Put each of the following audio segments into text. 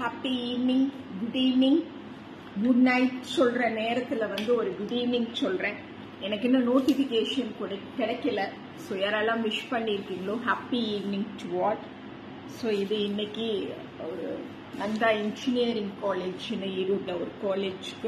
Happy evening good evening good night சொல்ற நேரத்துல வந்து ஒரு குட் ஈவினிங் சொல்றேன் எனக்கு இன்னும் நோட்டிபிகேஷன் கிடைக்கல ஸோ யாரெல்லாம் விஷ் பண்ணியிருக்கீங்களோ happy evening to what so இது இன்னைக்கு ஒரு நந்தா இன்ஜினியரிங் காலேஜ்னு ஈரோட்டில் ஒரு காலேஜ்க்கு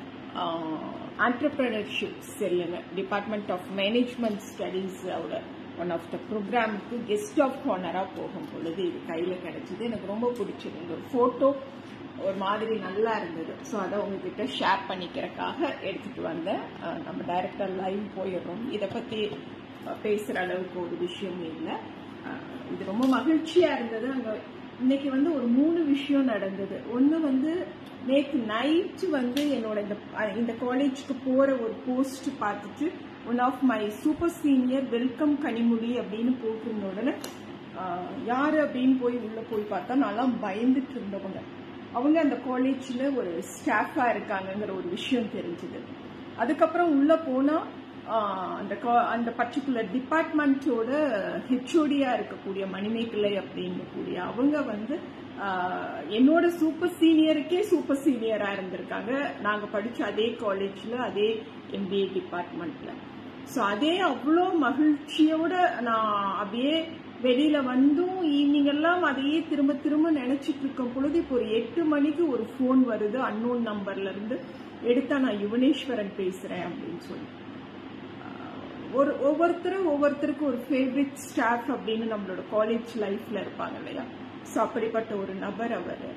ஆண்டர்பிரினர்ஷிப் செல்லுங்க டிபார்ட்மெண்ட் ஆஃப் மேனேஜ்மெண்ட் ஸ்டடீஸோட ஒன் ஆஃப் த ப்ரோக்ராமுக்கு கெஸ்ட் ஆஃப் ஹானராக போகும் பொழுது இது கையில் கிடைச்சிது எனக்கு ரொம்ப பிடிச்சிருந்தது ஒரு ஃபோட்டோ ஒரு மாதிரி நல்லா இருந்தது ஸோ அதை உங்ககிட்ட ஷேர் பண்ணிக்கிறதுக்காக எடுத்துட்டு வந்தேன் அஹ் நம்ம டைரக்டர் லைவ் போயிடுறோம் இதை பற்றி பேசுகிற அளவுக்கு ஒரு விஷயம் இல்லை அஹ் இது ரொம்ப மகிழ்ச்சியா இருந்தது அங்க இன்னைக்கு வந்து ஒரு மூணு விஷயம் நடந்தது ஒன்று வந்து நேற்று நைட்டு வந்து என்னோட இந்த அஹ் இந்த காலேஜ்க்கு போற ஒரு போஸ்ட் பார்த்துட்டு one of my super senior welcome Kanimozhi அப்படின்னு போட்டிருந்த உடனே அஹ் யாரு அப்படின்னு போய் உள்ள போய் பார்த்தா நான்லாம் பயந்துட்டு இருந்தவங்க அவங்க அந்த காலேஜ்ல ஒரு ஸ்டாஃபா இருக்காங்கங்கிற ஒரு விஷயம் தெரிஞ்சது அதுக்கப்புறம் உள்ள போனா ஆஹ் அந்த கா- அந்த பர்டிகுலர் டிபார்ட்மெண்ட்டோட ஹெச்ஓடியா இருக்கக்கூடிய மணிமேகலை அப்படிங்கக்கூடிய அவங்க வந்து ஆஹ் என்னோட சூப்பர் சீனியருக்கே சூப்பர் சீனியரா இருந்திருக்காங்க நாங்க படிச்ச அதே காலேஜ்ல அதே எம்பிஏ டிபார்ட்மெண்ட்ல ஸோ அதே அவ்வளோ மகிழ்ச்சியோட நான் அப்படியே வெளியில வந்தும் ஈவினிங் எல்லாம் அதையே திரும்ப திரும்ப நினைச்சிட்டு இருக்கும் பொழுது இப்போ ஒரு எட்டு மணிக்கு ஒரு ஃபோன் வருது அன்னோன் நம்பர்ல இருந்து எடுத்தா நான் யுவனேஸ்வரன் பேசுறேன் அப்படின்னு சொல்லி ஒரு ஒவ்வொருத்தரும் ஒவ்வொருத்தருக்கு ஒரு ஃபேவரட் ஸ்டாஃப் அப்படின்னு நம்மளோட காலேஜ் லைஃப்ல இருப்பாங்க இல்லையா ஸோ அப்படிப்பட்ட ஒரு நபர் அவர்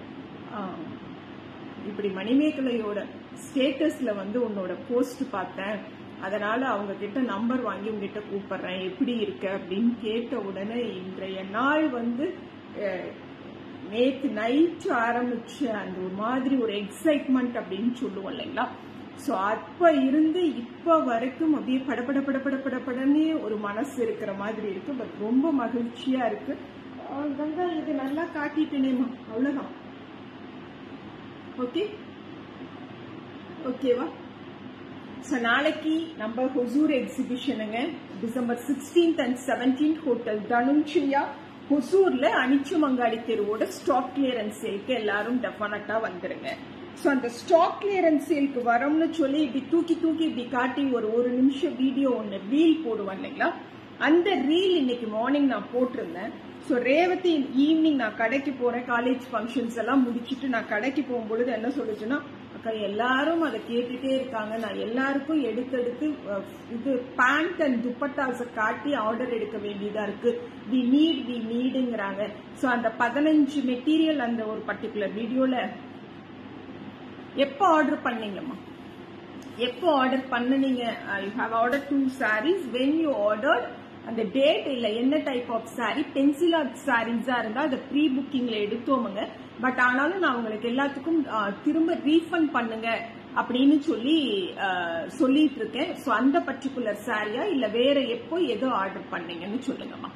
இப்படி மணிமேகலையோட ஸ்டேட்டஸ்ல வந்து உன்னோட போஸ்ட் பார்த்தேன் அதனால அவங்க கிட்ட நம்பர் வாங்கி உங்ககிட்ட கூப்பிடுறேன் எப்படி இருக்க அப்படின்னு கேட்ட உடனே இன்றைய நாள் வந்து அஹ், நேத்து நைட்டு ஆரம்பிச்ச அந்த ஒரு மாதிரி ஒரு எக்ஸைட்மெண்ட் அப்படின்னு சொல்லுவோம் இல்லைங்களா ஸோ அப்ப இருந்து இப்ப வரைக்கும் அப்படியே படபட படபட படபடன்னு ஒரு மனசு இருக்கிற மாதிரி இருக்கு பட் ரொம்ப மகிழ்ச்சியா இருக்கு அஹ் கங்கா இது நல்லா காட்டிட்டேனேமா அவ்வளவுதான் ஓகே ஓகேவா ஸோ நாளைக்கு நம்ம ஹொசூர் எக்ஸிபிஷனுங்க December sixteenth and seventeenth hotel தனுன்ஷியா ஹொசூர்ல அனிச்சுமங்காடி தெருவோட ஸ்டாக் கிளியரன்ஸ் சேல்க்கு எல்லாரும் டெஃபினட்டா வந்துருங்க ஸோ அந்த ஸ்டாக் கிளியரன்ஸ் சேல்க்கு வரோம்னு சொல்லி இப்படி தூக்கி தூக்கி இப்படி காட்டி ஒரு ஒரு நிமிஷம் வீடியோ ஒன்று ரீல் போடுவேன் இல்லைங்களா அந்த ரீல் இன்னைக்கு மார்னிங் நான் போட்டிருந்தேன் ஸோ ரேவதி ஈவினிங் நான் கடைக்கு போறேன் காலேஜ் ஃபங்க்ஷன்ஸ் எல்லாம் முடிச்சிட்டு நான் கடைக்கு போகும்பொழுது என்ன சொல்லுச்சுன்னா அக்கா எல்லாரும் அதை கேட்டுட்டே இருக்காங்க நான் எல்லாருக்கும் எடுத்தெடுத்து அஹ், இது பேண்ட் அண்ட் துப்பட்டாஸை காட்டி ஆர்டர் எடுக்க வேண்டியதா இருக்கு வி நீட் வி நீடுங்கிறாங்க ஸோ அந்த பதினஞ்சு மெட்டீரியல் அந்த ஒரு பர்டிகுலர் வீடியோல எப்போ ஆர்டர் பண்ணீங்கம்மா எப்போ ஆர்டர் பண்ணுனீங்க you have order two saris when you order அந்த டேட் இல்ல என்ன type of sari pencil art சாரீஸா இருந்தா அதை ப்ரீ புக்கிங்ல எடுத்தோமுங்க பட் ஆனாலும் நான் உங்களுக்கு எல்லாத்துக்கும் அஹ், திரும்ப ரீஃபண்ட் பண்ணுங்க அப்படின்னு சொல்லி அஹ், சொல்லிட்டு இருக்கேன் ஸோ அந்த பர்டிகுலர் சாரியா இல்ல வேற எப்போ எதோ ஆர்டர் பண்ணீங்கன்னு சொல்லுங்கம்மா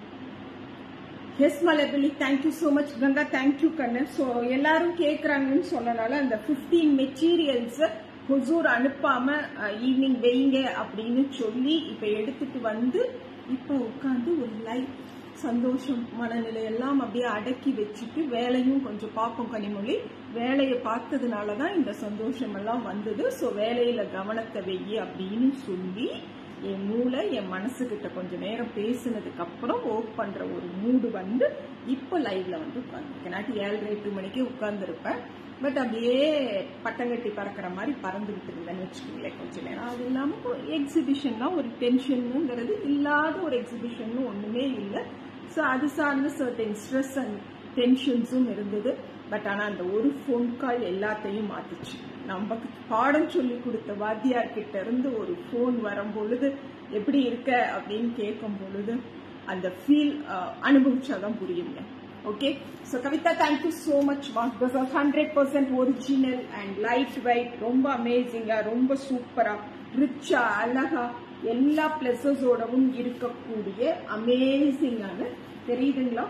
S Malarvizhi thank you so much Ganga thank you கண்ணு ஸோ எல்லாரும் கேட்குறாங்கன்னு சொன்னனால அந்த ஃபிஃப்டீன் மெட்டீரியல்ஸ் ஹொசூர் அனுப்பாம ஈவினிங் வெயிங்க அப்படின்னு சொல்லி இப்போ எடுத்துட்டு வந்து இப்போ உட்காந்து ஒரு லைஃப் சந்தோஷம் மனநிலை எல்லாம் அப்படியே அடக்கி வச்சுட்டு வேலையும் கொஞ்சம் பார்ப்போம் கனிமொழி வேலையை பார்த்ததுனால தான் இந்த சந்தோஷம் எல்லாம் வந்தது ஸோ வேலையில கவனத்தை வெய்யி அப்படின்னு சொல்லி என் மூளை என் மனசுகிட்ட கொஞ்ச நேரம் பேசினதுக்கு அப்புறம் ஒர்க் பண்ற ஒரு மூடு வந்து இப்போ லைவ்ல வந்து உட்காந்துருக்கேன் நாட்டி ஏழரை எட்டு மணிக்கு உட்கார்ந்துருப்பேன் பட் அப்படியே பட்டங்கட்டி பறக்கிற மாதிரி பறந்துகிட்டு இருந்தேன்னு வச்சுக்கோங்களேன் கொஞ்ச நேரம் அது இல்லாம எக்ஸிபிஷன்னா ஒரு டென்ஷனுங்கிறது இல்லாத ஒரு எக்ஸிபிஷன் ஒண்ணுமே இல்லை ஸோ அது சார்ந்த சர்டன் ஸ்ட்ரெஸ் அண்ட் டென்ஷன்ஸும் இருந்தது பட் ஆனா அந்த ஒரு ஃபோன் கால் எல்லாத்தையும் மாத்துச்சு நமக்கு பாடம் சொல்லி கொடுத்த வாத்தியார் கிட்ட இருந்து ஒரு ஃபோன் வரும் பொழுது எப்படி இருக்க அப்படின்னு கேட்கும் பொழுது அந்த ஃபீல் அனுபவிச்சாதான் புரியுங்க okay so Kavitha thank you so much because of hundred percent original and light weight ரொம்ப அமேசிங்கா ரொம்ப சூப்பரா ரிச்சா அழகா எல்லா பிளஸஸோடவும் இருக்கக்கூடிய அமேசிங்கான தெரியுதுங்களா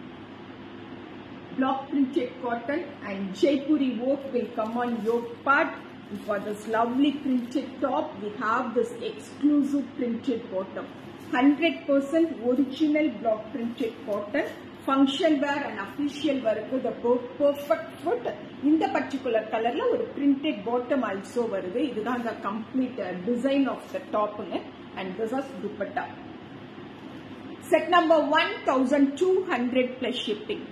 block printed cotton and Jaipuri work will come on your part. For this lovely printed top, we have this exclusive printed bottom. 100% original block printed cotton function wear and official வேருக்கு த பெர்ஃபெக்ட் ஃபுட் இந்த particular கலர்ல ஒரு printed bottom also வருது இதுதான் the complete design of the டாப்புங்க and this as dupatta set number one thousand two hundred plus shipping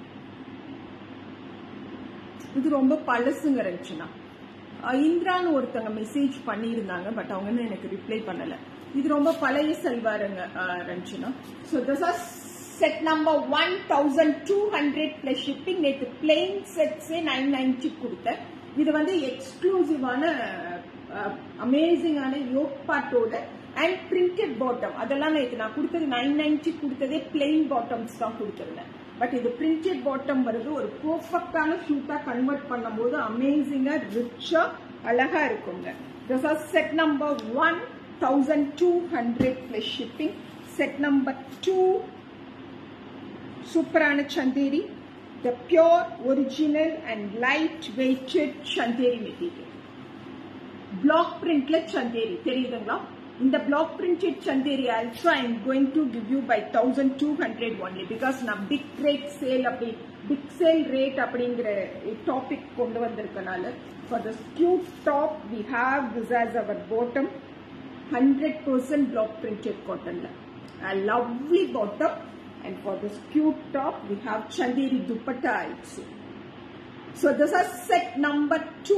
இது ரொம்ப பழசுங்க ரஞ்சனா இந்திரான்னு ஒருத்தவங்க மெசேஜ் பண்ணியிருந்தாங்க பட் அவங்க இன்னும் எனக்கு ரிப்ளை பண்ணல இது ரொம்ப பழைய செல்வாருங்க Ranjana so this are set number one thousand two hundred plus shipping நேற்று பிளெயின் செட்ஸே நைன் நைன்டி கொடுத்தேன் இது வந்து எக்ஸ்க்ளூசிவான அமேசிங்கான யோக் பாட்டோட அண்ட் பிரிண்டட் பாட்டம் அதெல்லாம் நேற்று நான் கொடுத்தது நைன் நைன்டி கொடுத்ததே பிளெயின் பாட்டம்ஸ் தான் கொடுத்துருந்தேன் பட் இது பிரிண்டட் பாட்டம் வருது ஒரு பர்ஃபெக்டான ஷூட்டா கன்வெர்ட் பண்ணும்போது அமேசிங்கா ரிச்சா அழகா இருக்குங்க this are set number one thousand two hundred plus shipping set number two சூப்பரான Chanderi the pure original and light weighted Chanderi material block பிரிண்ட்ல சந்தேரி தெரியுதுங்களா இந்த block printed Chanderi also I am going to give you five thousand two hundred only because நான் big rate sale அப்படி big sale rate அப்படிங்கிற topic கொண்டு வந்திருக்கனால for the cute top we have this as our bottom hundred percent block printed காட்டன்ல lovely bottom and for this cute top we have chanderi dupatta also so this is set number 2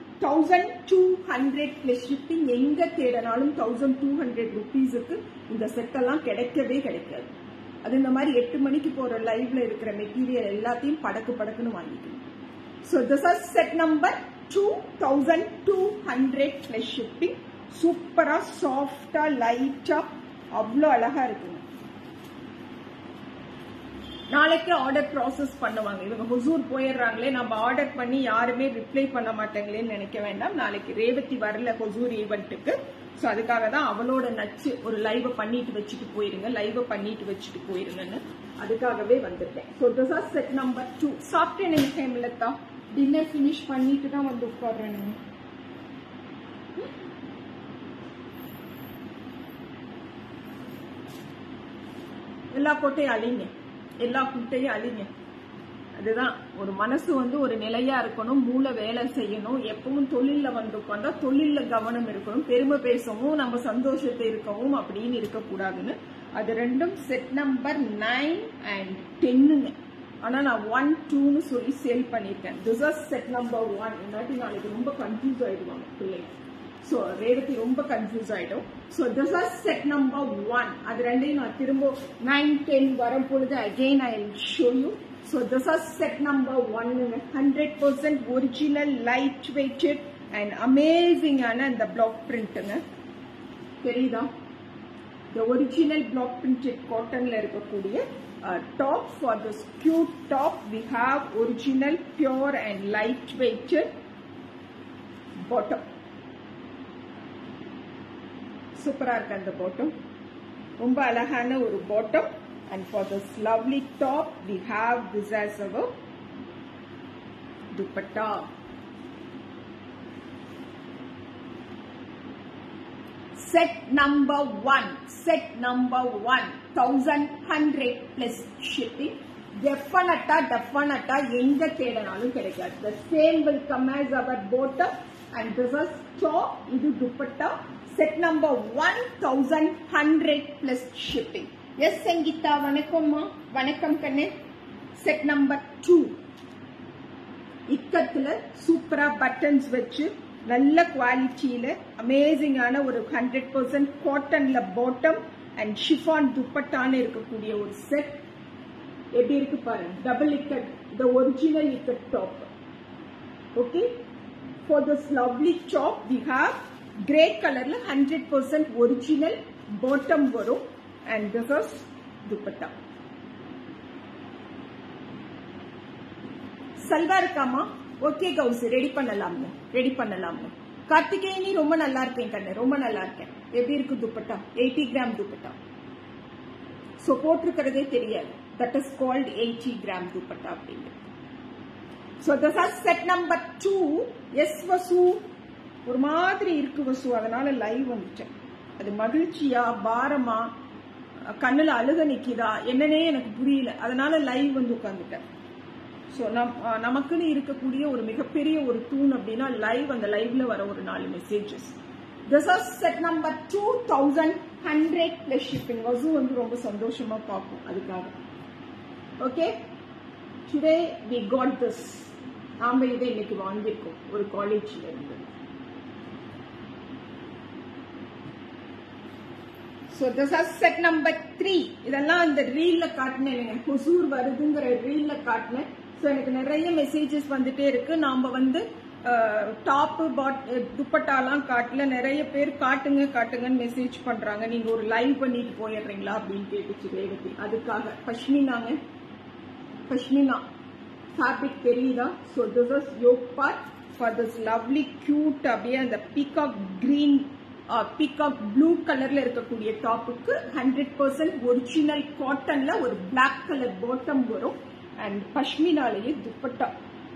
1200 plus shipping எங்க தேடனாலும் 1200 ருபீஸுக்கு இந்த set எல்லாம் கிடைக்கவே கிடைக்காது அது இந்த மாதிரி எட்டு மணிக்கு போற லைவ்ல இருக்கிற மெட்டீரியல் எல்லாத்தையும் படக்கு படக்குன்னு வாங்கிக்கணும் so this are set number two thousand two hundred plus shipping சூப்பரா சாஃப்டா லைட்டா அவ்வளோ அழகா இருக்குங்க நாளைக்கு ஆர்டர் ப்ராசஸ் பண்ணுவாங்க இவங்க ஹுசூர் போயிடுறாங்களே நம்ம ஆர்டர் பண்ணி யாருமே ரிப்ளை பண்ண மாட்டாங்களேன்னு நினைக்க வேண்டாம் நாளைக்கு ரேவதி வரல ஹுசூர் ஈவெண்ட்டுக்கு ஸோ அதுக்காக தான் அவளோட நச்சு ஒரு லைவை பண்ணிட்டு வச்சுட்டு போயிருங்க லைவை பண்ணிட்டு வச்சுட்டு போயிருங்கன்னு அதுக்காகவே வந்துட்டேன் so this are set number two சாப்பிட்டேன் நீங்க டைம்லத்தா டின்னர் ஃபினிஷ் பண்ணிட்டு தான் வந்து உட்காடுறேன் நீங்க எல்லா கோட்டையும் அழிங்க எல்லா குட்டையும் அழிங்க அதுதான் ஒரு மனசு வந்து ஒரு நிலையா இருக்கணும் மூளை வேலை செய்யணும் எப்பவும் தொழில்ல வந்து உட்காந்தா தொழில்ல கவனம் இருக்கணும் பெருமை பேசவும் நம்ம சந்தோஷத்தை இருக்கவும் அப்படின்னு இருக்கக்கூடாதுன்னு அது ரெண்டும் செட் நம்பர் நைன் அண்ட் டென்னுங்க ஆனா நான் ஒன் டூன்னு சொல்லி சேல் பண்ணிருக்கேன் this are set number one இல்லாட்டி நாளைக்கு ரொம்ப கன்ஃபியூஸ் ஆயிடுவாங்க பிள்ளைங்க ஸோ ரேவதி ரொம்ப கன்ஃபியூஸ் ஆயிடும் so this are set number one அது ரெண்டையும் நான் திரும்ப நைன் டென் வரும் பொழுது again I show you so this are set number ஒன்னுங்க hundred percent original light weighted and அமேசிங்கான அந்த பிளாக் பிரிண்ட்டுங்க தெரியுதா த ஒரிஜினல் பிளாக் பிரிண்டட் காட்டன்ல இருக்கக்கூடிய top for this cute top we have original pure and light weighted bottom சூப்பரா இருக்கு அந்த பாட்டம் ரொம்ப அழகான ஒரு bottom and for this lovely top we have this as our dupatta set number one set number one thousand hundred plus shipping definitely definitely எங்க தேடனாலும் கிடைக்காது the same will come as our bottom and this is top இது dupatta set number one thousand hundred plus shipping yes Sangeetha வணக்கம்மா வணக்கம் கண்ணே set number two இக்கத்துல சூப்பரா buttons வச்சு நல்ல குவாலிட்டியில அமேசிங்கான ஒரு ஹண்ட்ரட் பர்சன்ட் காட்டன்ல பாட்டம் அண்ட் ஷிஃபான் துப்பட்டான்னு இருக்கக்கூடிய ஒரு செட் எப்படி இருக்கு பாருங்க double ikat the original ikat top okay for this lovely top we have grey கலர்ல ஹண்ட்ரட் பர்சன்ட் ஒரிஜினல் பாட்டம் வரும் அண்ட் திஸ் இஸ் துப்பட்டா சல்வா இருக்காமா ஓகே கவுஸ் ரெடி பண்ணலாம்ங்க ரெடி பண்ணலாம்ங்க கார்த்திகேயனி ரொம்ப நல்லா இருக்கேன் கண்ணு ரொம்ப நல்லா இருக்கேன் எப்படி இருக்கு dupatta eighty gram dupatta so போட்டிருக்கிறதே தெரியாது that is called eighty gram dupatta அப்படின்னு so this are set number two yes Vasu ஒரு மாதிரி இருக்கு வசு அதனால லைவ் வந்துட்டேன் அது மகிழ்ச்சியா பாரமா கண்ணுல அழுக நிக்குதா என்னன்னே எனக்கு புரியல அதனால லைவ் வந்து உட்காந்துட்டேன் ஸோ நம் அஹ் நமக்குன்னு இருக்கக்கூடிய ஒரு மிகப்பெரிய ஒரு தூண் அப்படின்னா லைவ் அந்த லைவ்ல வர ஒரு நாலு messages this are set number two thousand hundred plus shipping Vasu வந்து ரொம்ப சந்தோஷமா பார்ப்போம் அதுக்காக okay today we got this நாம இதை இன்னைக்கு வாங்கியிருக்கோம் ஒரு காலேஜ்ல இருந்து so this are set number three இதெல்லாம் அந்த ரீல்ல காட்டினேன் ஹொசூர் வருதுங்கிற ரீல்ல காட்டினேன் ஸோ எனக்கு நிறைய மெசேஜஸ் வந்துட்டே இருக்கு நாம வந்து டாப் பாட் துப்பட்டாலாம் காட்டல நிறைய பேர் காட்டுங்க காட்டுங்கன்னு மெசேஜ் பண்றாங்க நீங்க ஒரு லைவ் பண்ணிட்டு போயிடுறீங்களா அப்படின்னு கேட்டுச்சு ரேவதி அதுக்காக பஷ்மினாங்க பஷ்மினா ஃபேப்ரிக் தெரியுதா so this is yoke part for this lovely cute அப்படியே அந்த பீகாக் கிரீன் பீகாக் ப்ளூ கலர்ல இருக்கக்கூடிய டாப்புக்கு ஹண்ட்ரட் பர்சன்ட் ஒரிஜினல் காட்டன்ல ஒரு பிளாக் கலர் பாட்டம் வரும் அண்ட் பஷ்மினாலேயே துப்பட்டா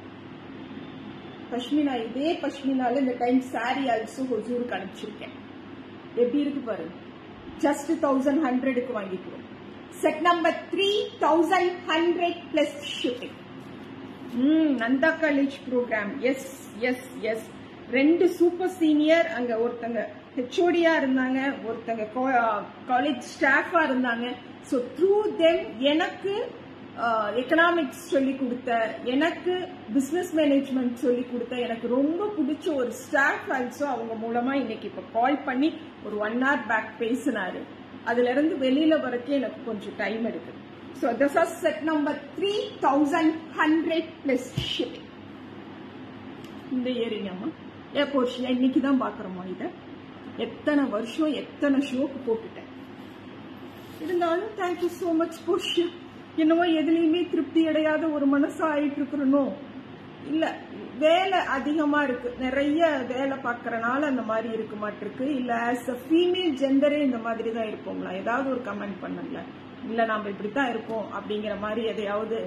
பஷ்மினா இதே பஷ்மினால இந்த டைம் சாரி ஆல்சோ ஹொசூருக்கு அனுப்பிச்சிருக்கேன் எப்படி இருக்கு பாருங்க ஜஸ்ட் தௌசண்ட் ஹண்ட்ரடுக்கு வாங்கிக்கிறோம் set number three thousand hundred plus shipping ம் Nanda college program yes yes yes ரெண்டு சூப்பர் சீனியர் அங்க ஒருத்தங்க ஹெச்ஓடியா இருந்தாங்க ஒருத்தங்க காலேஜ் ஸ்டாஃபா இருந்தாங்க ஸோ த்ரூ தெம் எனக்கு எக்கனாமிக்ஸ் சொல்லி கொடுத்த எனக்கு பிசினஸ் மேனேஜ்மெண்ட் சொல்லி கொடுத்த எனக்கு ரொம்ப பிடிச்ச ஒரு ஸ்டாஃப் ஆல்சோ அவங்க மூலமா இன்னைக்கு இப்ப கால் பண்ணி ஒரு ஒன் ஹவர் பேக் பேசினாரு அதுல இருந்து வெளியில வரைக்கும் எனக்கு கொஞ்சம் டைம் எடுக்குது so this are set number three thousand hundred plus shipping இந்த ஏரியாமா ஏ போர்ஷியா இன்னைக்கு தான் பாக்குறோமா இதை எத்தனை வருஷம் எத்தனை ஷோக்கு போட்டுட்டேன் இருந்தாலும் தேங்க்யூ ஸோ மச் போர்ஷியா என்னவோ எதுலையுமே திருப்தி அடையாத ஒரு மனசா ஆயிட்டு இருக்கிறனோ இல்ல வேலை அதிகமா இருக்கு நிறைய வேலை பார்க்கறனால அந்த மாதிரி இருக்க மாட்டிருக்கு இல்ல ஆஸ் அ ஃபீமேல் ஜெண்டரே இந்த மாதிரி தான் இருப்போங்களா ஏதாவது ஒரு கமெண்ட் பண்ணல இல்ல நாம இப்படித்தான் இருப்போம் அப்படிங்கிற மாதிரி எதையாவது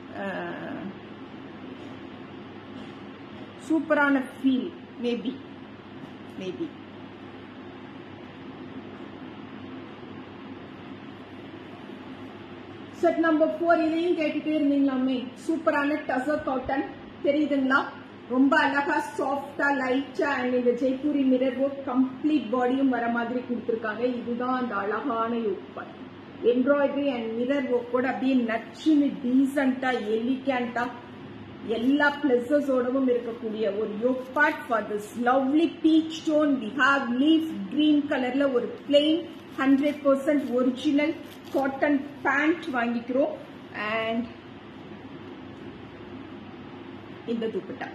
சூப்பரான feel maybe maybe set number four இதையும் கேட்டுட்டே இருந்தீங்களாமே சூப்பரான டசர் காட்டன் தெரியுதுங்களா ரொம்ப அழகா சாஃப்டா லைட்டா அண்ட் இந்த ஜெய்ப்பூரி மிரர் ஒர்க் கம்ப்ளீட் பாடியும் வர மாதிரி கொடுத்துருக்காங்க இதுதான் அந்த அழகான யோக் எம்ப்ராய்டரி அண்ட் மிரர் ஒர்க்கோட அப்படியே நச்சுன்னு டீசெண்டா எலிகேண்டா எல்லா பிளஸஸோடவும் இருக்கக்கூடிய ஒரு yoke part for this lovely peach tone we have leaf green கலர்ல ஒரு plain hundred percent original cotton pant வாங்கிக்கிறோம் அண்ட் இந்த துப்பட்டா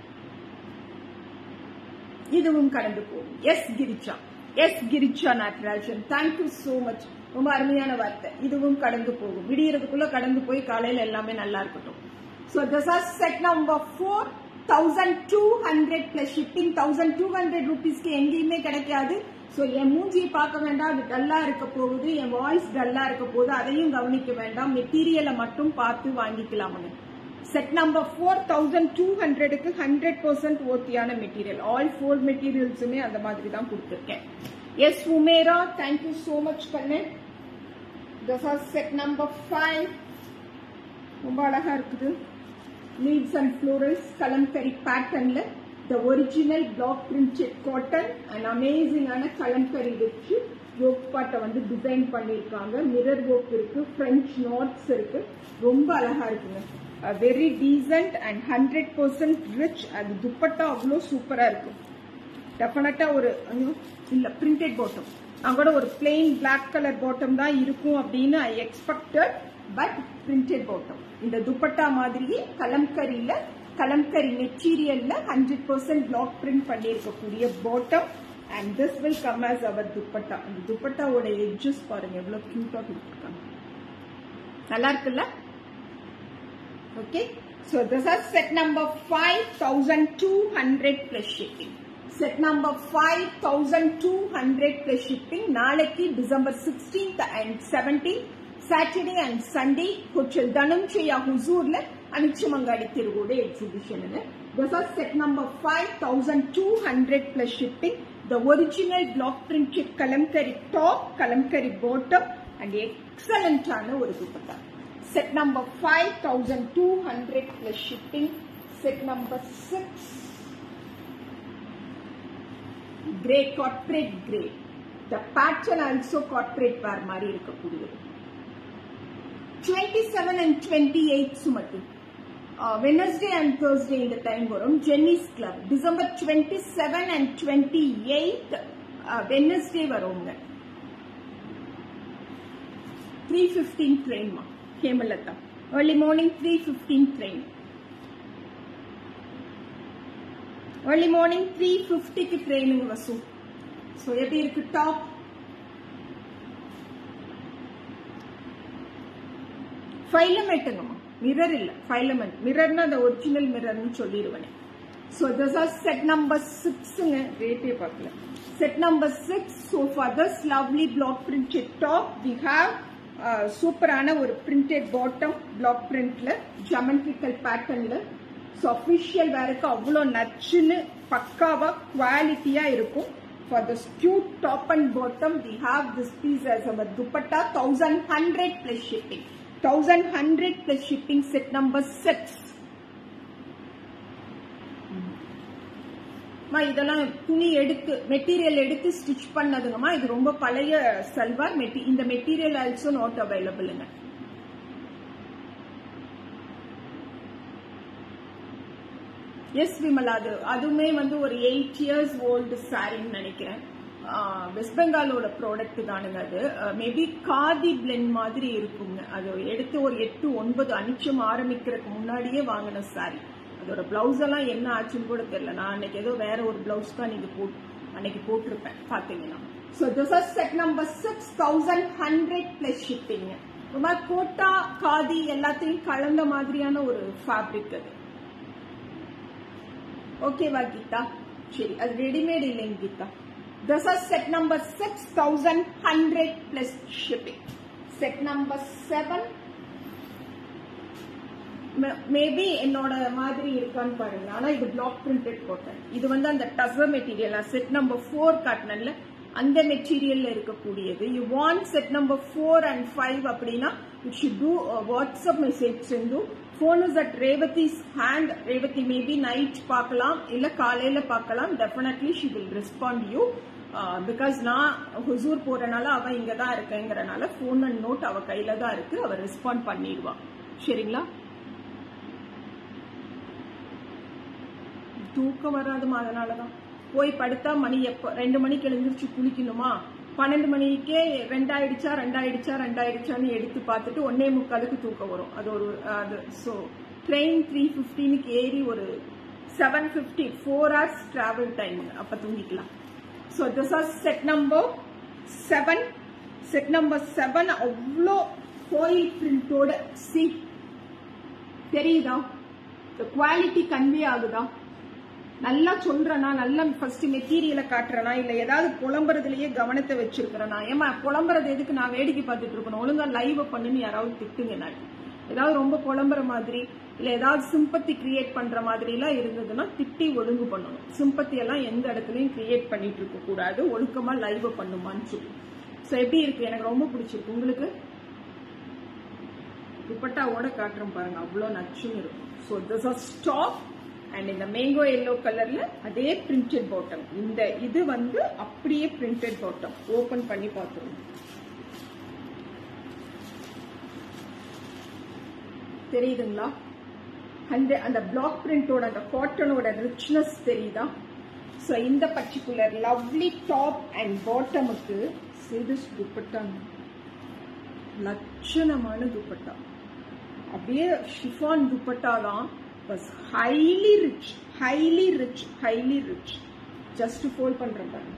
இதுவும் கடந்து போகும் yes Kiricha yes Kiricha Natrajan thank you so much ரொம்ப அருமையான வார்த்தை இதுவும் கடந்து போகும் விடியறதுக்குள்ள கடந்து போய் காலையில எல்லாமே நல்லா இருக்கட்டும் so this are set number four thousand two hundred plus shipping thousand two hundred ருபீஸ்க்கு எங்கேயுமே கிடைக்காது ஸோ என் மூஞ்சியை பார்க்க வேண்டாம் அது டல்லா இருக்க போகுது என் வாய்ஸ் டல்லா இருக்க போகுது அதையும் கவனிக்க வேண்டாம் மெட்டீரியலை மட்டும் பார்த்து வாங்கிக்கலாமுங்க set number four thousand two ஹண்ட்ரடுக்கு ஹண்ட்ரட் பர்சன்ட் ஓத்தியான மெட்டீரியல் ஆல் ஃபோர் மெட்டீரியல்ஸுமே அந்த மாதிரி தான் கொடுத்துருக்கேன் yes Umera thank you so much Kannan this are set number five ரொம்ப அழகா இருக்குது லீவ்ஸ் அண்ட் ஃப்ளோரல்ஸ் கலம்கரி பேட்டர்ன்ல the original block printed cotton and அமேசிங்கான கலம்கரி வச்சு யோக் பாட்டை வந்து டிசைன் பண்ணியிருக்காங்க மிரர் ஒர்க் இருக்கு பிரெஞ்ச் நாட்ஸ் இருக்கு ரொம்ப அழகா இருக்குங்க very decent and hundred percent rich அது துப்பட்டா அவ்வளோ சூப்பரா இருக்கும் டெஃபினட்டா ஒரு ஐயோ, இல்ல பிரிண்டட் பாட்டம் நான் கூட ஒரு பிளெயின் பிளாக் கலர் பாட்டம் தான் இருக்கும் அப்படின்னு I expected but printed bottom இந்த துப்பட்டா மாதிரியே கலம்கரியில கலம்கரி மெட்டீரியல்ல ஹண்ட்ரட் பர்சன்ட் பிளாக் பிரிண்ட் பண்ணியிருக்கக்கூடிய bottom and this will come as our dupatta அந்த துப்பட்டாவோட எட்ஜஸ் பாருங்க எவ்வளவு கியூட்டா கொடுத்துருக்காங்க நல்லா இருக்குல்ல Okay, so this is set number 5200 plus shipping. Set number 5200 plus shipping. நாளைக்கு December 16th and 17th Saturday and Sunday கொச்சல் தனம்செய்யா ஹுசூர்ல அனிச்சமங்காடி திருவோட exhibition This is set number 5200 plus shipping. The original block printed kalamkari top, kalamkari bottom and எக்ஸலண்டான ஒரு dupatta set number five thousand two hundred plus shipping set number six grey corporate grey the pattern also corporate wear மாதிரி இருக்கக்கூடியது twenty seven and twenty eight Sumathi Wednesday and Thursday இந்த time வரும் Jenney's club December twenty seven and twenty eight Wednesday வருங்க three fifteen ட்ரெயின்மா Hemalatha early morning three fifteen train early morning three ஃபிஃப்டிக்கு ட்ரெயினுங்க வசூ so எப்படி இருக்கு டாப் ஃபைலமெட்டுங்கம்மா மிரர் இல்ல ஃபைலமெண்ட் மிரர்னா அந்த ஒரிஜினல் மிரர்னு சொல்லிடுவேன் so this are set number சிக்ஸுங்க ரேட்டே பார்க்கல set number six so for this lovely block printed top we have சூப்பரான ஒரு பிரிண்டட் பாட்டம் பிளாக் பிரிண்ட்ல ஜமெட்ரிக்கல் பேட்டர்ன்ல ஸோ அஃபிஷியல் வேருக்கு அவ்வளோ நச்சுன்னு பக்காவா குவாலிட்டியா இருக்கும் for the cute top and bottom we have this piece as our dupatta thousand hundred plus shipping thousand hundred plus shipping set number six இதெல்லாம் துணி எடுத்து மெட்டீரியல் எடுத்து ஸ்டிச் பண்ணதுங்கம்மா இது ரொம்ப பழைய சல்வார் மெட்டி இந்த மெட்டீரியல் ஆல்சோ நாட் அவைலபிள்ங்க எஸ் விமலா அது அதுவுமே வந்து ஒரு எயிட் இயர்ஸ் ஓல்டு சாரின்னு நினைக்கிறேன் வெஸ்ட் பெங்காலோட ப்ராடக்ட் தானுங்க அது மேபி காதி பிளெண்ட் மாதிரி இருக்குங்க அது எடுத்து ஒரு எட்டு ஒன்பது அனிச்சம் ஆரம்பிக்கிறதுக்கு முன்னாடியே வாங்கின சாரி அதோட பிளவுஸ் எல்லாம் என்ன ஆச்சுன்னு கூட தெரியல நான் அன்னைக்கு ஏதோ வேற ஒரு பிளவுஸ் தான் நீங்க போட்டு அன்னைக்கு போட்டிருப்பேன் பாத்தீங்கன்னா so this are set number six thousand hundred plus shipping ரொம்ப கோட்டா காதி எல்லாத்தையும் கலந்த மாதிரியான ஒரு ஃபேப்ரிக் அது ஓகேவா கீதா சரி அது ரெடிமேட் இல்லைங்க Geetha this are set number six thousand hundred plus shipping set number seven maybe என்னோட மாதிரி இருக்கான்னு பாருங்க ஆனா இது பிளாக் பிரிண்டட் போட்டேன் இது வந்து அந்த tussar material set number four காட்டினல அந்த மெட்டீரியல்ல இருக்கக்கூடியது you want set number four and five அப்படின்னா you should do WhatsApp message செஞ்சு phone is at Revathi's hand Revathi maybe night பார்க்கலாம் இல்ல காலையில பார்க்கலாம் definitely she will respond you because நான் ஹுசூர் போறனால அவ இங்க தான் இருக்கேங்கிறனால ஃபோன் அண்ட் நோட் அவ கையில தான் இருக்கு அவ ரெஸ்பாண்ட் பண்ணிடுவா சரிங்களா தூக்கம் வராதுமா அதனாலதான் போய் படுத்தா மணி எப்ப ரெண்டு மணிக்கு எழுந்திருச்சு குளிக்கணுமா பன்னெண்டு மணிக்கே ரெண்டாயிடுச்சா ரெண்டாயிடுச்சா ரெண்டாயிடுச்சான்னு எடுத்து பார்த்துட்டு ஒன்னே முக்காலுக்கு தூக்கம் வரும் அது ஒரு அது ஸோ ட்ரெயின் த்ரீ ஃபிஃப்டீனுக்கு ஏறி ஒரு seven fifty four hours travel time அப்ப தூங்கிக்கலாம் so this are set number seven set number seven அவ்வளோ ஃபோயில் பிரிண்டோட சி தெரியுதா குவாலிட்டி கன்வே ஆகுதா நல்லா சொல்றனா நல்லா ஃபர்ஸ்ட் மெட்டீரியலை காட்டுறனா இல்ல ஏதாவது புலம்புறதுலயே கவனத்தை வச்சிருக்கிறனா ஏமா புலம்புறது எதுக்கு நான் வேடிக்கை பார்த்துட்டு இருக்கணும் ஒழுங்கா லைவ் பண்ணுன்னு யாராவது திட்டுங்க நான் ஏதாவது ரொம்ப புலம்புற மாதிரி இல்ல ஏதாவது சிம்பத்தி கிரியேட் பண்ற மாதிரி எல்லாம் இருந்ததுன்னா திட்டி ஒழுங்கு பண்ணணும் சிம்பத்தி எல்லாம் எந்த இடத்துலயும் கிரியேட் பண்ணிட்டு இருக்க கூடாது ஒழுக்கமா லைவ் பண்ணுமான்னு சொல்லி சோ எப்படி இருக்கு எனக்கு ரொம்ப பிடிச்சிருக்கு உங்களுக்கு துப்பட்டாவோட காட்டுறோம் பாருங்க அவ்வளவு நச்சுன்னு இருக்கும் so this are stop and இந்த மேங்கோ எல்லோ கலர்ல அதே பிரிண்டட் பாட்டம் இந்த இது வந்து அப்படியே பிரிண்டட் பாட்டம் ஓபன் பண்ணி பார்த்துருவோம் தெரியுதுங்களா அந்த அந்த பிளாக் பிரிண்டோட அந்த காட்டனோட ரிச்னஸ் தெரியுதா ஸோ இந்த பர்டிகுலர் லவ்லி டாப் அண்ட் பாட்டமுக்கு சிறுஸ் துப்பட்டாங்க லட்சணமான துப்பட்டா அப்படியே ஷிஃபான் துப்பட்டா தான் was highly rich, highly rich, highly rich. Just fold பண்றேன் பாருங்க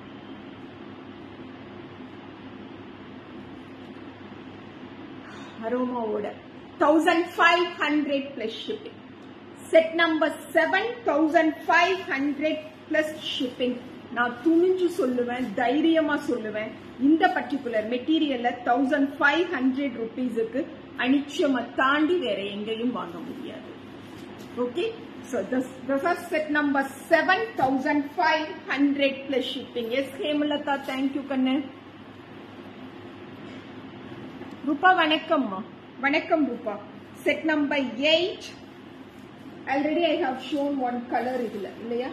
அரோமாவோட thousand five hundred plus shipping set number seven thousand five hundred plus shipping நான் துணிஞ்சு சொல்லுவேன் தைரியமா சொல்லுவேன் இந்த பர்டிகுலர் மெட்டீரியல்ல தௌசண்ட் ஃபைவ் ஹண்ட்ரட் ருபீஸுக்கு அனிச்சயமா தாண்டி வேற எங்கேயும் வாங்க முடியாது Okay, so this, this is set number 7500 plus shipping. Yes, Hemalata, thank you, Kannan. ரூபா வணக்கம்மா வணக்கம் Rupa set number eight already I have shown one colour இதுல இல்லையா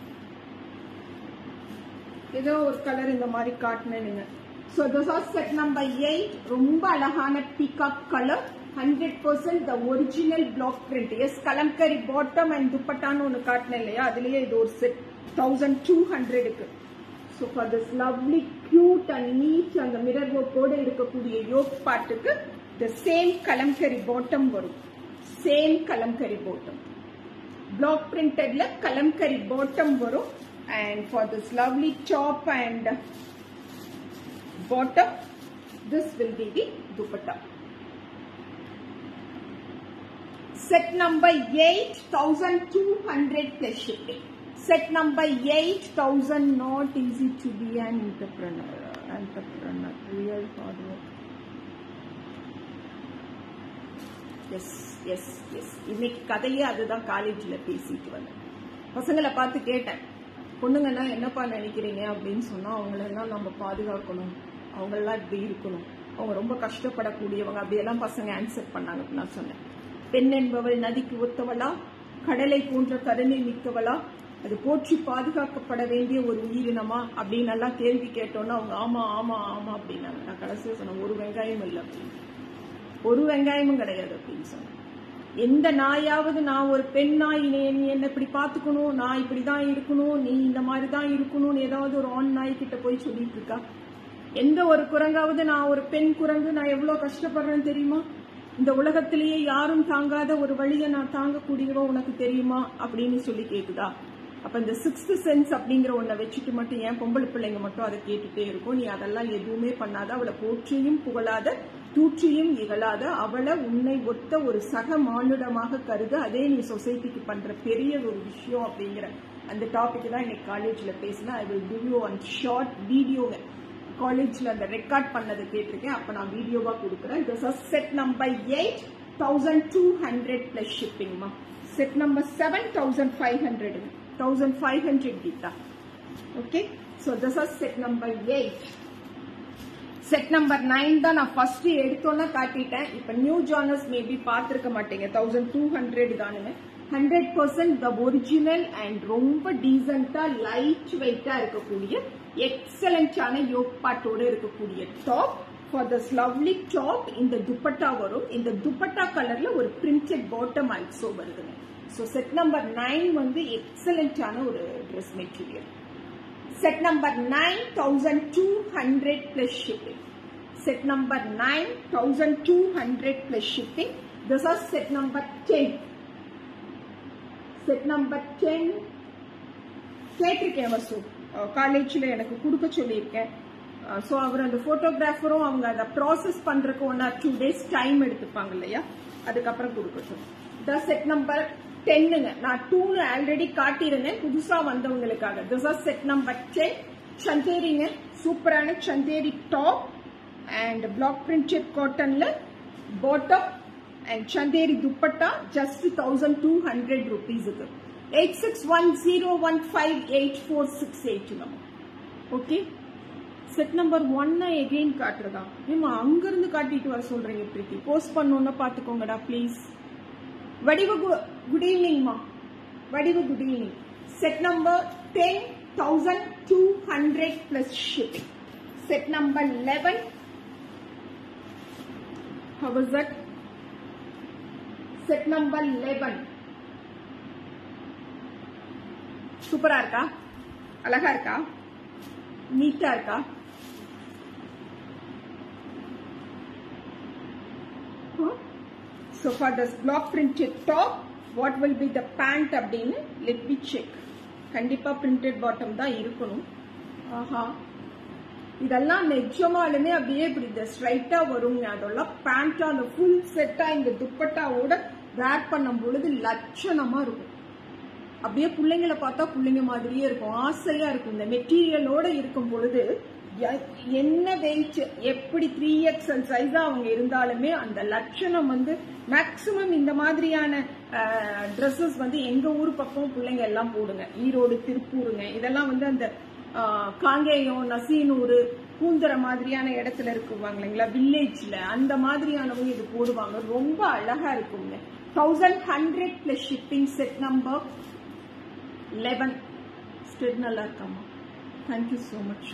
ஏதோ ஒரு கலர் இந்த மாதிரி காட்டினேனுங்க so this are set number eight ரொம்ப அழகான peacock colour hundred percent the original block print yes kalamkari bottom and துப்பட்டான்னு ஒன்று காட்டினேன் இல்லையா அதுலயே இது ஒரு செட் தௌசண்ட் டூ ஹண்ட்ரடுக்கு so for this lovely cute and neat அந்த மிரர் ஒர்க்கோடு இருக்கக்கூடிய யோக் பாட்டுக்கு த சேம் கலம்கரி பாட்டம் வரும் சேம் கலம்கரி பாட்டம் பிளாக் பிரிண்டட்ல கலம்கரி பாட்டம் வரும் and for this lovely top and bottom this will be the dupatta set number 8200 plus shipping set number 8000 not easy to be an entrepreneur entrepreneur real hard work yes yes yes இன்னைக்கு கதையே அதுதான் காலேஜ்ல பேசிட்டு வந்தேன் பசங்களை பார்த்து கேட்டேன் பொண்ணுங்கன்னா என்னப்பா நினைக்கிறீங்க அப்படின்னு சொன்னா அவங்களெல்லாம் நம்ம பாதுகாக்கணும் அவங்களெல்லாம் இப்படி இருக்கணும் அவங்க ரொம்ப கஷ்டப்படக்கூடியவங்க அப்படியெல்லாம் பசங்க ஆன்சர் பண்ணாங்க நான் சொன்னேன் பெண் என்பவள் நதிக்கு ஒத்தவளா கடலை போன்ற கருணை மிக்கவளா அது போற்றி பாதுகாக்கப்பட வேண்டிய ஒரு உயிரினமா அப்படின்னு எல்லாம் கேள்வி கேட்டோன்னா அவங்க ஆமா ஆமா ஆமா அப்படின்னாங்க நான் கடைசியாக சொன்னேன் ஒரு வெங்காயம் இல்லை அப்படின்னு ஒரு வெங்காயமும் கிடையாது அப்படின்னு சொன்னேன் எந்த நாயாவது நான் ஒரு பெண் நாய் நீ நீ என்ன இப்படி பாத்துக்கணும் நான் இப்படிதான் இருக்கணும் நீ இந்த மாதிரி தான் இருக்கணும்னு ஏதாவது ஒரு ஆண் நாய் கிட்ட போய் சொல்லிட்டு இருக்கா எந்த ஒரு குரங்காவது நான் ஒரு பெண் குரங்கு நான் எவ்வளவு கஷ்டப்படுறேன்னு தெரியுமா இந்த உலகத்திலேயே யாரும் தாங்காத ஒரு வழியை நான் தாங்கக்கூடியவோ உனக்கு தெரியுமா அப்படின்னு சொல்லி கேக்குதா அப்ப இந்த சிக்ஸ்த் சென்ஸ் அப்படிங்கிற ஒன்றை வச்சுட்டு மட்டும் ஏன் பொம்பளை பிள்ளைங்க மட்டும் அதை கேட்டுட்டே இருக்கும் நீ அதெல்லாம் எதுவுமே பண்ணாத அவளை போற்றியும் புகழாத தூற்றியும் இகழாத அவளை உன்னை ஒத்த ஒரு சக மானுடமாக கருது அதே நீ சொசைட்டிக்கு பண்ற பெரிய ஒரு விஷயம் அப்படிங்கிற அந்த டாபிக் தான் இன்னைக்கு காலேஜ்ல பேசினேன் I will give you one short வீடியோங்க காலேஜ்ல அந்த ரெக்கார்ட் பண்ணதை கேட்டிருக்கேன் அப்ப நான் வீடியோவா கொடுக்குறேன் this are set number eight thousand two hundred plus ஷிப்பிங்மா set number seven thousand five hundred thousand five hundred Geetha okay so this are set number eight set number nine தான் நான் ஃபர்ஸ்ட் எடுத்தோன்னே காட்டிட்டேன் இப்ப நியூ ஜானர்ஸ் மேபி பார்த்திருக்க மாட்டீங்க thousand two hundred தானுங்க hundred percent the original and ரொம்ப டீசெண்டா light வெயிட்டா இருக்கக்கூடிய எக்ஸலண்டான யோக் பாட்டோட இருக்கக்கூடிய top for this lovely top இந்த துப்பட்டா வரும் இந்த துப்பட்டா கலர்ல ஒரு பிரிண்டட் பாட்டம் ஆல்சோ வருதுங்க ஸோ செட் நம்பர் நைன் வந்து எக்ஸலண்டான ஒரு dress material set number 9200 plus shipping set number 9200 plus shipping this is set number 10 set number 10 கேட்டிருக்கேன் வசு காலேஜில் எனக்கு கொடுக்க சொல்லியிருக்கேன் ஸோ அவர் அந்த ஃபோட்டோகிராஃபரும் அவங்க அதை ப்ராசஸ் பண்ணுறதுக்கு one or two days time எடுத்துப்பாங்க இல்லையா அதுக்கப்புறம் கொடுக்கட்டும் த செட் நம்பர் டென்னுங்க நான் டூனு ஆல்ரெடி காட்டியிருந்தேன் புதுசா வந்தவங்களுக்காக this are set number ten சந்தேரிங்க சூப்பரான Chanderi top and block printed காட்டன்ல bottom and Chanderi dupatta just thousand two hundred ருபீஸுக்கு eight six one zero one five eight four six eight okay set number ஒன்னை again காட்டுறதா ஏமா அங்கிருந்து காட்டிட்டு வர சொல்றீங்க பிரீத்தி போஸ்ட் பண்ணோன்னு பாத்துக்கோங்கடா ப்ளீஸ் வடிவு குட் ஈவினிங்மா Vadivu good evening set number ten thousand two hundred plus shipping set number eleven how is that set number eleven சூப்பரா இருக்கா அழகா இருக்கா நீட்டா இருக்கா So for this block printed top, what will be the pant அப்படின்னு let me check. கண்டிப்பா printed bottom தான் இருக்கணும் ஆஹா இதெல்லாம் நிஜமாலுமே அப்படியே இப்படி இந்த ஸ்ட்ரைட்டா வருங்க அதெல்லாம் பேண்டா அந்த ஃபுல் செட்டா இந்த துப்பட்டாவோட வேர் பண்ணும் பொழுது லட்சணமா இருக்கும் அப்படியே பிள்ளைங்களை பார்த்தா பிள்ளைங்க மாதிரியே இருக்கும் ஆசையா இருக்கும் இந்த மெட்டீரியலோட இருக்கும் பொழுது என்ன வெயிட் எப்படி த்ரீ எக்ஸல் சைஸா அவங்க இருந்தாலுமே அந்த லட்சணம் வந்து மேக்சிமம் இந்த மாதிரியான ட்ரெஸ்ஸஸ் வந்து எங்க ஊர் பக்கம் பிள்ளைங்க எல்லாம் போடுங்க ஈரோடு திருப்பூருங்க இதெல்லாம் வந்து அந்த காங்கேயம் நசீனூர் பூந்துற மாதிரியான இடத்துல இருக்குவாங்க இல்லைங்களா வில்லேஜ்ல அந்த மாதிரியானவங்க இது போடுவாங்க ரொம்ப அழகா இருக்குங்க thousand hundred plus shipping set number eleven ஸ்டெட் நல்லா இருக்காமா தேங்க்யூ ஸோ மச்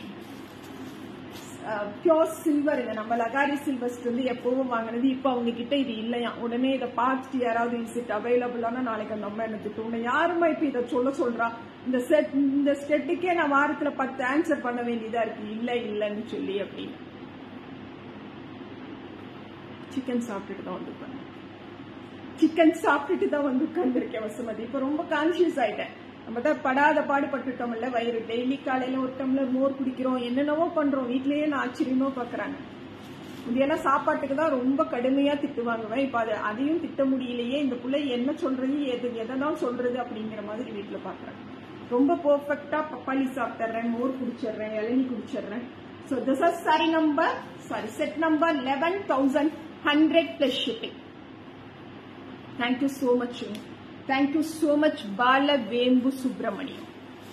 பியோர் சில்வருங்க நம்ம லகாரி சில்வர்ஸ் வந்து எப்பவும் வாங்கினது இப்போ அவங்க கிட்ட இது இல்லையா உடனே இதை பார்த்துட்டு யாராவது இஸ் இட் அவைலபிளான நாளைக்கு அந்த அம்மா எனக்கு தோணும் யாருமா இப்போ இதை சொல்ல சொல்றா இந்த செட் இந்த ஸ்டெட்டுக்கே நான் வாரத்துல பத்து ஆன்சர் பண்ண வேண்டியதா இருக்கு இல்ல இல்லைன்னு சொல்லி அப்படின்னு சிக்கன் சாப்பிட்டுட்டு தான் வந்து உட்கார்ந்தேன் சிக்கன் சாப்பிட்டுட்டு தான் வந்து உட்கார்ந்துருக்கேன் வசுமதி இப்போ ரொம்ப கான்சியஸ் ஆயிட்டேன் நம்ம தான் படாத பாடுபட்டுட்டோம்ல வயிறு டெய்லி காலையில ஒரு டம்ளர் மோர் குடிக்கிறோம் என்னென்னவோ பண்றோம் வீட்லயே நான் ஆச்சரியமா பாக்குறாங்க இதெல்லாம் சாப்பாட்டுக்கு தான் ரொம்ப கடுமையா திட்டு வாங்குவேன் இப்ப அதை அதையும் திட்ட முடியலையே இந்த பிள்ளை என்ன சொல்றது எது எதை தான் சொல்றது அப்படிங்கிற மாதிரி வீட்டுல பாக்குறேன் ரொம்ப பெர்ஃபெக்டா பப்பாளி சாப்பிட்டுறேன் மோர் குடிச்சிடுறேன் இளநி குடிச்சிடுறேன் so this are sorry number sorry set number eleven thousand hundred plus shipping thank you so much thank you so much Bala Vembu Subramaniam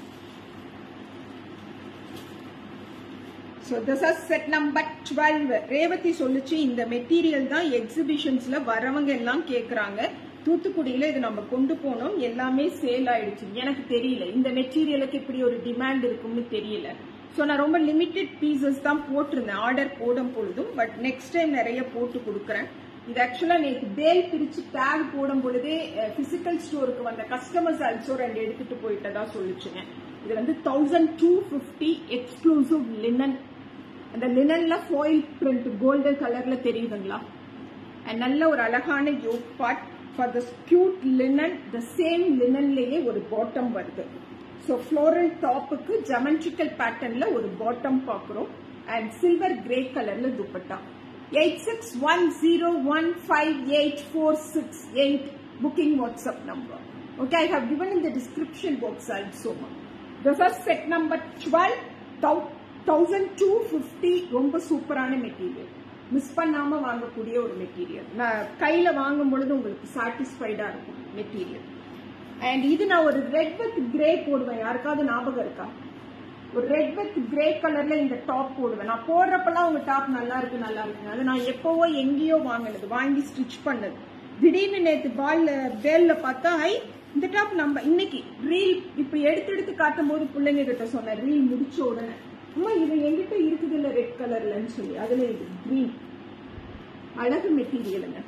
so this are set number twelve Revathi சொல்லுச்சு இந்த மெட்டீரியல் தான் எக்ஸிபிஷன்ஸ்ல வரவங்க எல்லாம் கேக்குறாங்க தூத்துக்குடியில இது நம்ம கொண்டு போனோம் எல்லாமே சேல் ஆயிடுச்சு எனக்கு தெரியல இந்த மெட்டீரியலுக்கு இப்படி ஒரு டிமாண்ட் இருக்கும்னு தெரியல ஸோ நான் ரொம்ப லிமிட்டெட் பீசஸ் தான் போட்டிருந்தேன் ஆர்டர் போடும் பொழுதும் பட் நெக்ஸ்ட் டைம் நிறைய போட்டு கொடுக்குறேன் இது ஆக்சுவலா நேற்று பேல் பிரிச்சு டேக் போடும் பொழுதே பிசிக்கல் ஸ்டோருக்கு வந்த கஸ்டமர்ஸ் ஆல்சோ ரெண்டு எடுத்துட்டு போயிட்டதா சொல்லிச்சுங்க இது வந்து thousand two fifty exclusive linen அந்த லினன்ல ஃபாயில் பிரிண்ட் கோல்டன் கலர்ல தெரியுதுங்களா And நல்ல ஒரு அழகான yoke part for the cute linen the same லினன்லயே ஒரு பாட்டம் வருது ஸோ ஃப்ளோரல் டாப்புக்கு ஜமெட்ரிக்கல் பேட்டர்ன்ல ஒரு பாட்டம் பார்க்குறோம் அண்ட் சில்வர் கிரே கலர்ல dupatta eight six one zero one five eight four six eight booking WhatsApp number okay I have given in the description box also this is set number 12 thousand two fifty ரொம்ப சூப்பரான material miss பண்ணாம வாங்கக்கூடிய ஒரு material நான் கையில வாங்கும் பொழுது உங்களுக்கு சாட்டிஸ்ஃபைடா இருக்கும் மெட்டீரியல் அண்ட் இது நான் ஒரு ரெட் வித் கிரே போடுவேன் யாருக்காவது ஞாபகம் இருக்கா ஒரு ரெட் வித் கிரே கலர்ல இந்த டாப் போடுவேன் நான் போடுறப்பெல்லாம் உங்க டாப் நல்லா இருக்கு நல்லா இருக்கு அது நான் எப்பவோ எங்கேயோ வாங்கினது வாங்கி ஸ்டிச் பண்ணது திடீர்னு நேத்து பால்ல பேல்ல பார்த்தா ஐ இந்த டாப் நம்ம இன்னைக்கு ரீல் இப்ப எடுத்து எடுத்து காட்டும் போது பிள்ளைங்க கிட்ட சொன்னேன் ரீல் முடிச்ச உடனே அம்மா இது எங்கிட்ட இருக்குது இல்ல ரெட் கலர்லன்னு சொல்லி அதுல இது கிரீன் அழகு மெட்டீரியலுங்க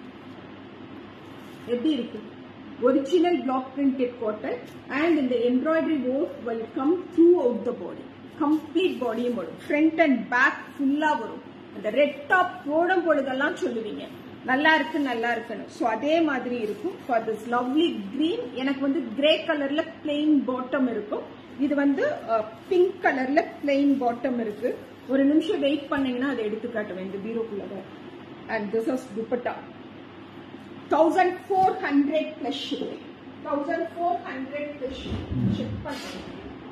எப்படி இருக்கு original block printed cotton and இந்த embroidery work will come throughout the body complete பாடியும் வரும் ஃப்ரண்ட் அண்ட் பேக் ஃபுல்லா வரும் அந்த ரெட் டாப் போடும் பொழுதெல்லாம் சொல்லுவீங்க நல்லா இருக்கு நல்லா இருக்குன்னு ஸோ அதே மாதிரி இருக்கும் ஃபார் திஸ் லவ்லி கிரீன் எனக்கு வந்து கிரே கலர்ல பிளெயின் பாட்டம் இருக்கும் இது வந்து பிங்க் கலர்ல பிளெயின் பாட்டம் இருக்கு ஒரு நிமிஷம் வெயிட் பண்ணீங்கன்னா அதை எடுத்து காட்டுவேன் இந்த பீரோக்குள்ள and this is dupatta thousand four hundred plus shipping thousand four hundred plus ship பண்ணுறேன்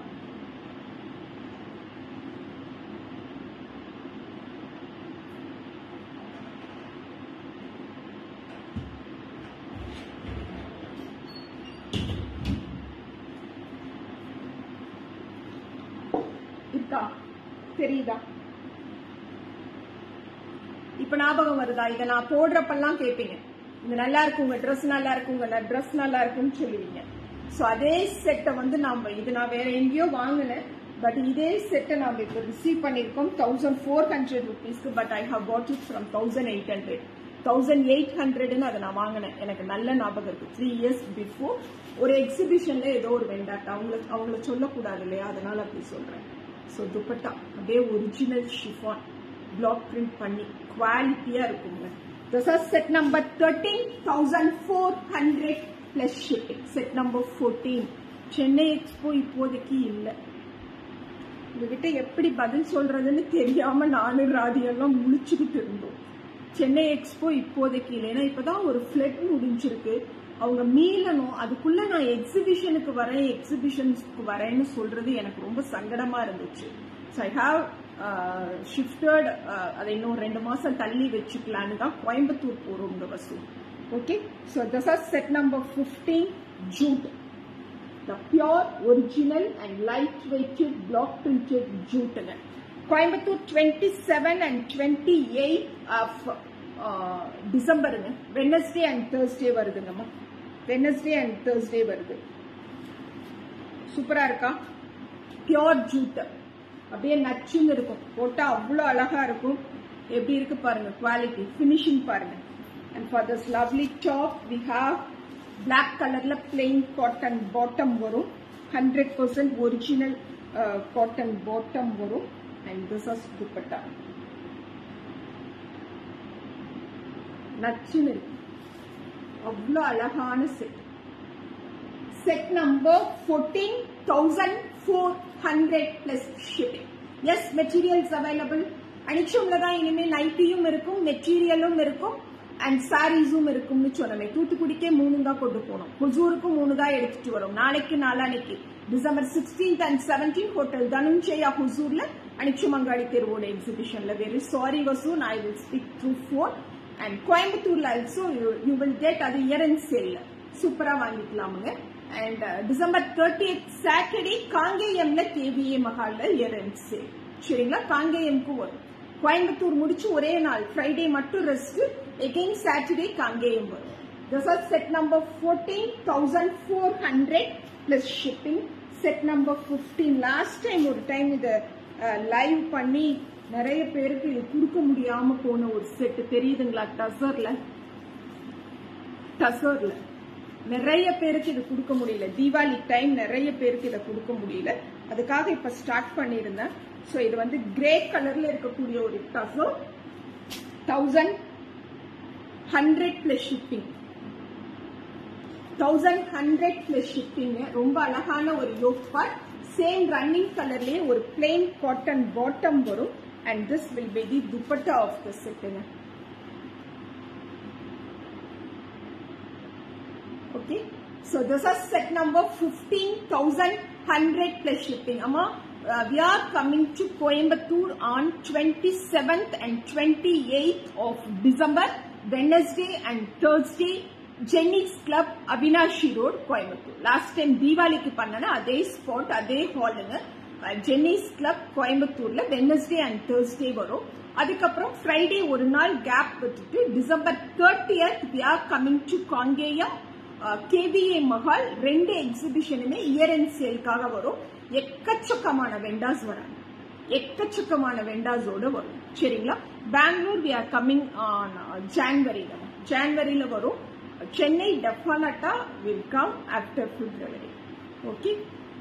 இருக்கா தெரியுதா இப்ப ஞாபகம் வருதா இத நான் போடுறப்பெல்லாம் கேட்பீங்க இது நல்லா இருக்கு உங்க ட்ரெஸ் நல்லா இருக்கு உங்க ட்ரெஸ் நல்லா இருக்குன்னு சொல்லுவீங்க சோ அதே செட்டை வந்து நாம இது நான் வேற எங்கேயோ வாங்கினேன் பட் இதே செட்டை நாம இப்ப ரிசீவ் பண்ணிருக்கோம் தௌசண்ட் ஃபோர் ஹண்ட்ரட் ருபீஸ்க்கு but I have bought it from thousand eight hundred thousand eight ஹண்ட்ரட்னு அதை நான் வாங்கினேன் எனக்கு நல்ல ஞாபகம் இருக்கு த்ரீ இயர்ஸ் பிஃபோர் ஒரு எக்ஸிபிஷன்ல ஏதோ ஒரு வெண்டாட்டா அவங்கள அவங்கள சொல்லக்கூடாது இல்லையா அதனால அப்படி சொல்றேன் ஸோ துப்பட்டா அப்படியே ஒரிஜினல் ஷிஃபான் பிளாக் பிரிண்ட் பண்ணி குவாலிட்டியா இருக்குங்க this are set number thirteen thousand four hundred plus shipping set number fourteen Chennai expo இப்போதைக்கு இல்லை உங்ககிட்ட எப்படி பதில் சொல்றதுன்னு தெரியாம நானும் ராதியெல்லாம் முழிச்சுக்கிட்டு இருந்தோம் சென்னை எக்ஸ்போ இப்போதைக்கு இல்லை ஏன்னா இப்பதான் ஒரு ஃபிளட் முடிஞ்சிருக்கு அவங்க மீளணும் அதுக்குள்ள நான் எக்ஸிபிஷனுக்கு வரேன் எக்ஸிபிஷன்ஸ்க்கு வரேன்னு சொல்றது எனக்கு ரொம்ப சங்கடமா இருந்துச்சு ஸோ ஐ ஹாவ் ஷிஃப்டட் அதை இன்னும் ரெண்டு மாசம் தள்ளி வச்சுக்கலான்னு தான் கோயம்புத்தூர் போறோம் இந்த வசூல் okay so this are set number fifteen jute the pure original and light weighted block printed ஜூட்டுங்க Coimbatore twenty seven and twenty eight of டிசம்பருங்க வெனஸ்டே அண்ட் தேர்ஸ்டே வருதுங்கம்மா வெனஸ்டே அண்ட் தேர்ஸ்டே வருது சூப்பரா இருக்கா பியோர் ஜூட் அப்படியே நச்சுன்னு இருக்கும் போட்டா அவ்வளோ அழகா இருக்கும் எப்படி இருக்கு பாருங்க குவாலிட்டி ஃபினிஷிங் பாருங்க and for this lovely top we have black கலர்ல பிளெயின் காட்டன் பாட்டம் வரும் hundred percent original cotton bottom வரும் அண்ட் திஸ் இஸ் துப்பட்டா நச்சுன்னு இருக்கு அவ்வளோ அழகான set set number 14,400 plus shipping. Yes, materials available. அனிச்சம்ல தான் இனிமே நைட்டியும் இருக்கும் மெட்டீரியலும் இருக்கும் அண்ட் சாரீஸும் இருக்கும்னு சொன்னமே தூத்துக்குடிக்கே மூணு தான் கொண்டு போனோம் ஹுசூருக்கும் மூணு தான் எடுத்துட்டு வரோம் நாளைக்கு நாளானைக்கு December sixteenth and seventeen hotel Dhananjaya ஹுசூர்ல அனிச்சமங்காடி தெருவோட எக்ஸிபிஷன்ல வெரி சாரி வசூன் I will speak through phone and கோயம்புத்தூர்ல ஆல்சோ யூ வில் கெட் அது இயர் அண்ட் சேல்ல சூப்பரா வாங்கிக்கலாமுங்க அண்ட் டிசம்பர் தேர்ட்டி சாட்டர்டே காங்கேயம்ல கேவிஏ மஹால்ல இயர் அண்ட் சேல் சரிங்களா காங்கேயம்க்கு வரும் கோயம்புத்தூர் முடிச்சு ஒரே நாள் ஃப்ரைடே மட்டும் ரெஸ்ட் எகெயின் சாட்டர்டே காங்கேயம் வரும் this are set number fourteen thousand four hundred plus shipping set number fifteen last time ஒரு டைம் இதை லைவ் பண்ணி நிறைய பேருக்கு இது கொடுக்க முடியாம போன ஒரு செட் தெரியுதுங்களா டசர்ல டசர்ல நிறைய பேருக்கு இது கொடுக்க முடியல தீபாவளி டைம் நிறைய பேருக்கு இதை கொடுக்க முடியல அதுக்காக இப்ப ஸ்டார்ட் பண்ணியிருந்தேன் ஸோ இது வந்து கிரே கலர்ல இருக்கக்கூடிய ஒரு டசோ thousand hundred plus shipping thousand hundred plus shipping ரொம்ப அழகான ஒரு யோக் பார்ட் சேம் ரன்னிங் கலர்லயே ஒரு பிளெயின் காட்டன் பாட்டம் வரும் and this will be the dupatta of the செட்டுங்க okay so this is set number 15100 plus shipping amma uh, we are coming to coimbatore on 27th and 28th of december wednesday and thursday Jenny's club Avinashi road Coimbatore last time தீபாவளிக்கு பண்ணன அதே spot அதே ஹாலுங்க Jenny's club கோயம்புத்தூர்ல Wednesday and Thursday வரும் அதுக்கப்புறம் Friday ஒரு நாள் கேப் விட்டுட்டு December thirtieth we are coming to Kangeyam KPA Mahal ரெண்டு எக்ஸிபிஷனுமே இயர் அண்ட் சேல்காக வரும் எக்கச்சக்கமான வெண்டாஸ் வராங்க எக்கச்சக்கமான வெண்டாஸோட வரும் சரிங்களா Bangalore we are coming on ஜான்வரியில ஜான்வரியில வரும் சென்னை டெஃபனட்டா will come after February okay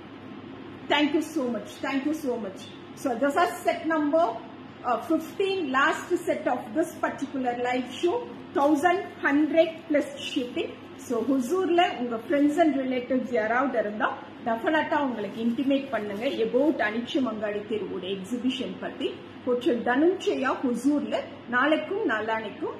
Thank you so much. Thank you so much. So this is set number uh, 15, last set of this particular live show. 1100 plus shipping. So ஹுசூர்ல உங்க friends and relatives யாராவது இருந்தா டெஃபினட்டா உங்களுக்கு intimate பண்ணுங்க about Anichamangadi தெருவோட exhibition பத்தி hotel Dhananjaya ஹுசூர்ல நாளைக்கும் நாளானைக்கும்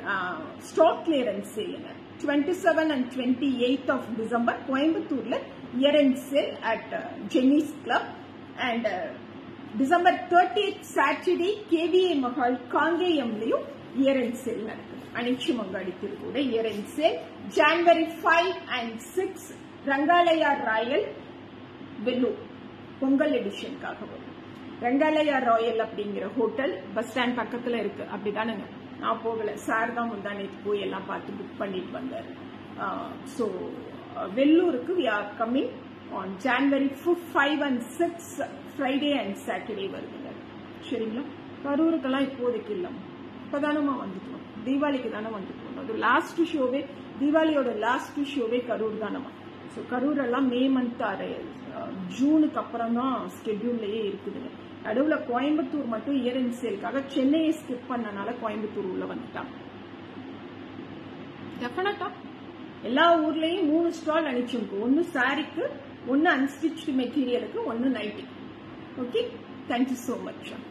ஸ்டாக் கிளியரன்ஸ் சேலுங்க twenty seven and twenty eighth of December கோயம்புத்தூர்ல year and sale at Jenny's club and December thirty Saturday KVA Mahal காங்கேயம்லயும் இயர் அண்ட் சேல் நடக்குது அனிச்சு மங்காடி திருக்கூட year and sale January five and six Rangalaya royal Vellore Pongal எடிஷனுக்காக வரும் Rangalaya royal அப்படிங்கிற hotel bus stand பக்கத்துல இருக்கு அப்படிதானுங்க நான் போகல சார் தான் முந்தா நேற்று போய் எல்லாம் பார்த்து புக் பண்ணிட்டு வந்தார் ஸோ வெள்ளூருக்கு we are coming on January five and six Friday and Saturday வருதுங்க சரிங்களா கரூருக்கெல்லாம் இப்போதைக்கு இல்லாம இப்பதானமா வந்துட்டோம் தீபாவளிக்கு தானே வந்துட்டோம் அது லாஸ்ட் ஷோவே தீபாவளியோட லாஸ்ட் ஷோவே கரூர் தானமா ஸோ கரூர் எல்லாம் மே மந்த் அரை ஜூனுக்கு அப்புறம் தான் ஸ்கெட்யூல்லையே இருக்குதுங்க நடுவில் கோயம்புத்தூர் மட்டும் இயர் அண்ட் சேலுக்காக சென்னையை ஸ்கிப் பண்ணனால கோயம்புத்தூர் உள்ள வந்துட்டாங்க டெஃபினட்டா எல்லா ஊர்லயும் மூணு ஸ்டால் அனுப்பிச்சிருக்கு ஒன்னு சாரிக்கு ஒன்னு அன்ஸ்டிச்டு மெட்டீரியலுக்கு ஒன்னு nighty okay thank you so much